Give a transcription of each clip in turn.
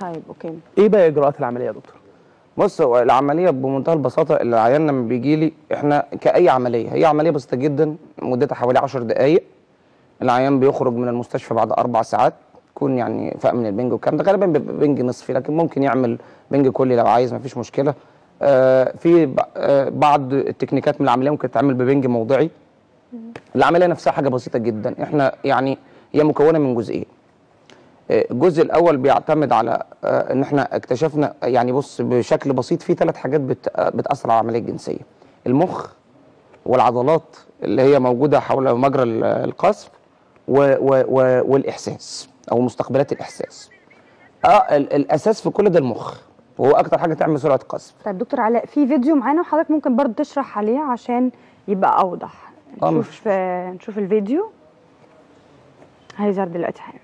طيب اوكي ايه بقى اجراءات العمليه يا دكتور بص هو العمليه بمنتهى البساطه اللي العيان لما بيجي لي احنا كاي عمليه هي عمليه بسيطه جدا مدتها حوالي 10 دقائق العيان بيخرج من المستشفى بعد اربع ساعات يكون يعني فاق من البنج والكلام ده غالبا بيبقى بنج نصفي لكن ممكن يعمل بنج كلي لو عايز مفيش مشكله آه في ب- آه بعض التكنيكات من العمليه ممكن تتعمل ببنج موضعي العمليه نفسها حاجه بسيطه جدا احنا يعني هي مكونه من جزئين آه، الجزء الاول بيعتمد على آه، ان احنا اكتشفنا يعني بص بشكل بسيط في ثلاث حاجات بت- آه، بتاثر على العمليه الجنسيه المخ والعضلات اللي هي موجوده حول مجرى ال- القصف و و و والاحساس او مستقبلات الاحساس اه ال- الاساس في كل ده المخ وهو اكتر حاجه تعمل سرعه قصف طيب دكتور علاء في فيديو معانا وحضرتك ممكن برضه تشرح عليه عشان يبقى اوضح آه، نشوف آه نشوف الفيديو هيظهر دلوقتي حالا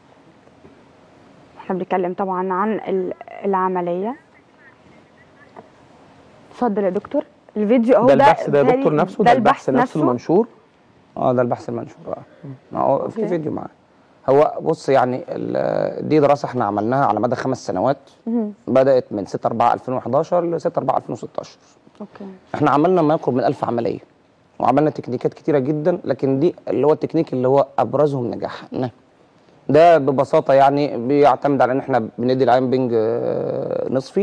احنا بنتكلم طبعا عن ال- العمليه اتفضل يا دكتور الفيديو اهو ده البحث ده يا بيتهيألي دكتور نفسه ده البحث نفسه المنشور اه ده البحث المنشور اه ما هو في أوكي. فيديو معاه هو بص يعني ال- دي دراسه احنا عملناها على مدى خمس سنوات مهم. بدات من 6 4 2011 ل 6 4 2016 اوكي احنا عملنا ما يقرب من 1000 عمليه وعملنا تكنيكات كتيره جدا لكن دي اللي هو التكنيك اللي هو ابرزهم نجاحا ده ببساطه يعني بيعتمد على ان احنا بندي العين بنج آه، نصفي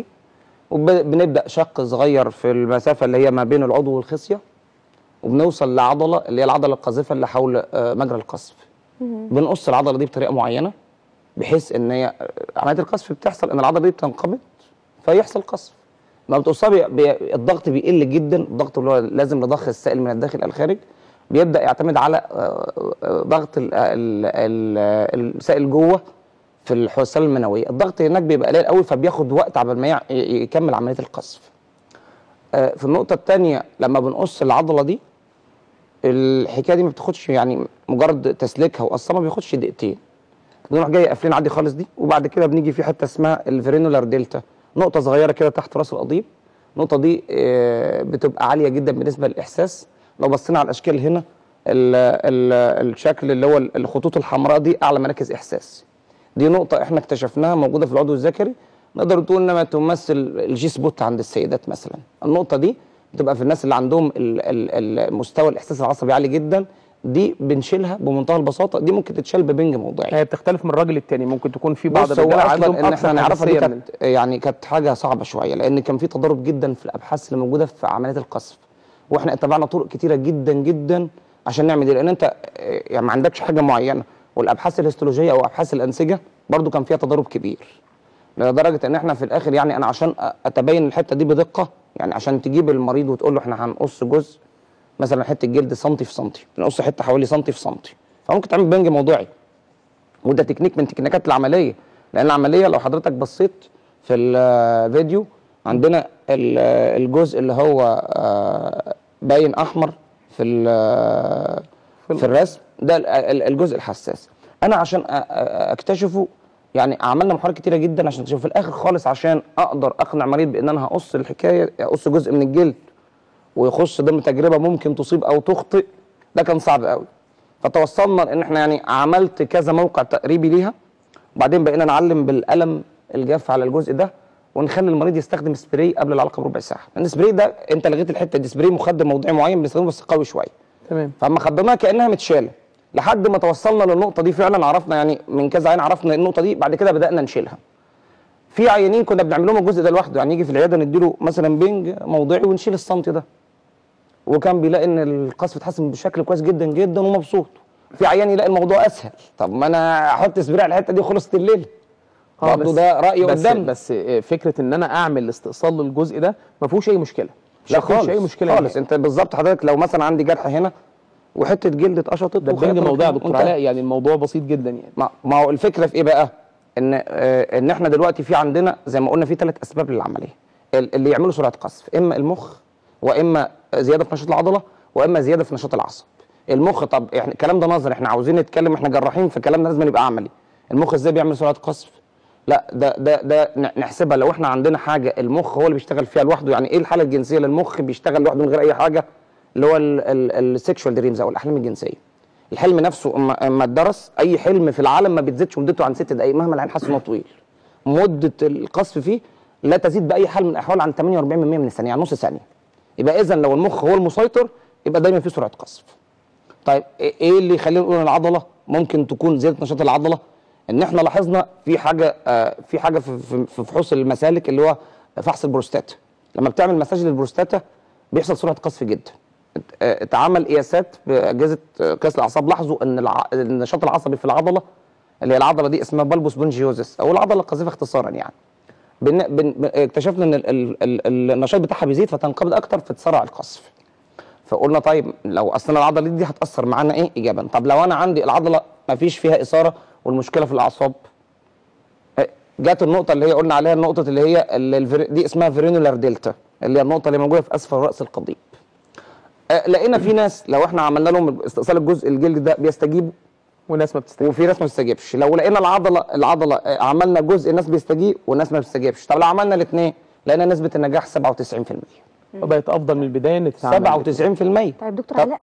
وبنبدا شق صغير في المسافه اللي هي ما بين العضو والخصيه وبنوصل لعضله اللي هي العضله القاذفه اللي حول آه، مجرى القصف بنقص العضله دي بطريقه معينه بحيث ان هي عمليه القصف بتحصل ان العضله دي بتنقبض فيحصل قصف لما بتقصها بي... بي... الضغط بيقل جدا الضغط اللي هو لازم لضخ السائل من الداخل الى الخارج بيبدا يعتمد على آه، آه، ضغط ال... ال... ال... السائل جوه في الحويصله المنويه الضغط هناك بيبقى قليل قوي فبياخد وقت عبال ما يع- ي- يكمل عمليه القصف آه، في النقطه الثانيه لما بنقص العضله دي الحكايه دي ما بتاخدش يعني مجرد تسليكها وقصها ما بياخدش دقيقتين بنروح جاي قافلين عادي خالص دي وبعد كده بنيجي في حته اسمها الفرينولار ديلتا نقطه صغيره كده تحت راس القضيب النقطه دي آه، بتبقى عاليه جدا بالنسبه للاحساس لو بصينا على الاشكال هنا ال ال الشكل اللي هو الخطوط الحمراء دي اعلى مراكز احساس دي نقطه احنا اكتشفناها موجوده في العضو الذكري نقدر نقول انما تمثل الجي سبوت عند السيدات مثلا النقطه دي بتبقى في الناس اللي عندهم ال- ال- ال- مستوى الاحساس العصبي عالي جدا دي بنشيلها بمنتهى البساطه دي ممكن تتشال ببنج موضعي هي بتختلف من راجل للتاني ممكن تكون في بعض بص هو الرجاله عندهم اصلا ان اكثر احنا نعرفها دي حساسيه من كانت يعني كانت حاجه صعبه شويه لان كان في تضارب جدا في الابحاث اللي موجوده في عمليات القصف واحنا اتبعنا طرق كتيره جدا جدا عشان نعمل دي لان انت آه، يعني ما عندكش حاجه معينه والابحاث الهيستولوجيه او ابحاث الانسجه برضو كان فيها تضارب كبير لدرجه ان احنا في الاخر يعني انا عشان أ- اتبين الحته دي بدقه يعني عشان تجيب المريض وتقول له احنا هنقص جزء مثلا حته جلد سنتي في سنتي نقص حته حوالي سنتي في سنتي فممكن تعمل بنج موضعي وده تكنيك من تكنيكات العمليه لان العمليه لو حضرتك بصيت في الفيديو عندنا ال- الجزء اللي هو آه، باين احمر في ال- في الرسم ده ال- ال- الجزء الحساس انا عشان أ- أ- اكتشفه يعني عملنا محاولات كتيره جدا عشان نكتشفه في الاخر خالص عشان اقدر اقنع مريض بان انا هقص الحكايه اقص جزء من الجلد ويخش ضمن تجربه ممكن تصيب او تخطئ ده كان صعب قوي فتوصلنا ان احنا يعني عملت كذا موقع تقريبي ليها وبعدين بقينا نعلم بالقلم الجاف على الجزء ده ونخلي المريض يستخدم سبراي قبل العلاقه بربع ساعه لان السبراي ده انت لغيت الحته دي سبراي مخدر موضعي معين بنستخدمه بس قوي شويه تمام فاما خدناها كانها متشاله لحد ما توصلنا للنقطه دي فعلا عرفنا يعني من كذا عين عرفنا النقطه دي بعد كده بدانا نشيلها في عيانين كنا بنعمل لهم الجزء ده لوحده يعني يجي في العياده نديله مثلا بنج موضعي ونشيل السنتي ده وكان بيلاقي ان القصف اتحسن بشكل كويس جدا جدا ومبسوط في عيان يلاقي الموضوع اسهل طب ما انا احط سبراي على الحته دي وخلصت الليل آه، برضه بس- ده راي بس قدامنا بس آه، فكره ان انا اعمل استئصال للجزء ده ما فيهوش اي مشكله مش لا هيكونش خالص اي مشكله خالص نهائي. انت بالظبط حضرتك لو مثلا عندي جرح هنا وحته جلد اتقشطت ده وخيط البنج موضوع يا وانت- دكتور علاء يعني الموضوع بسيط جدا يعني ما, ما هو الفكره في ايه بقى؟ ان آه ان احنا دلوقتي في عندنا زي ما قلنا في ثلاث اسباب للعمليه ال- اللي يعملوا سرعه قصف اما المخ واما زياده في نشاط العضله واما زياده في نشاط العصب المخ طب احنا الكلام ده نظري احنا عاوزين نتكلم احنا جراحين فالكلام ده لازم يبقى عملي المخ ازاي بيعمل سرعه قصف لا ده ده ده ن- نحسبها لو احنا عندنا حاجه المخ هو اللي بيشتغل فيها لوحده يعني ايه الحاله الجنسيه للمخ بيشتغل لوحده من غير اي حاجه اللي هو السكشوال دريمز او الاحلام الجنسيه الحلم نفسه اما اما اتدرس اي حلم في العالم ما بتزيدش مدته عن ست دقائق مهما العين حاسس ان هو طويل مده القصف فيه لا تزيد باي حال من الاحوال عن 48 من الثانيه يعني نص ثانيه يبقى اذا لو المخ هو المسيطر يبقى دايما في سرعه قصف طيب ايه اللي يخلينا نقول ان العضله ممكن تكون زياده نشاط العضله ان احنا لاحظنا في حاجه آه في حاجه في في- في فحوص المسالك اللي هو فحص البروستاتا لما بتعمل مساج للبروستاتا بيحصل سرعه قصف جدا ات- آه، اتعمل قياسات باجهزه آه، قياس الاعصاب لاحظوا ان الع... النشاط العصبي في العضله اللي هي العضله دي اسمها بالبوس بونجيوزس او العضله القذيفه اختصارا يعني بن... بن... ب- اكتشفنا ان ال... ال... ال... النشاط بتاعها بيزيد فتنقبض اكتر فتسرع القصف فقلنا طيب لو اصلا العضله دي هتاثر معانا ايه ايجابا طب لو انا عندي العضله ما فيش فيها اثاره والمشكله في الاعصاب آه، جت النقطه اللي هي قلنا عليها النقطه اللي هي اللي الفر... دي اسمها فيرينولار ديلتا اللي هي النقطه اللي موجوده في اسفل راس القضيب آه، لقينا في ناس لو احنا عملنا لهم استئصال الجزء الجلد ده بيستجيبوا وناس ما بتستجيب وفي ناس ما بتستجيبش لو لقينا العضله العضله آه، عملنا جزء الناس بيستجيب والناس ما بتستجيبش طب لو عملنا الاثنين لقينا نسبه النجاح 97% فبقت افضل من البدايه ان تتعمل 97% طيب دكتور طب- علاء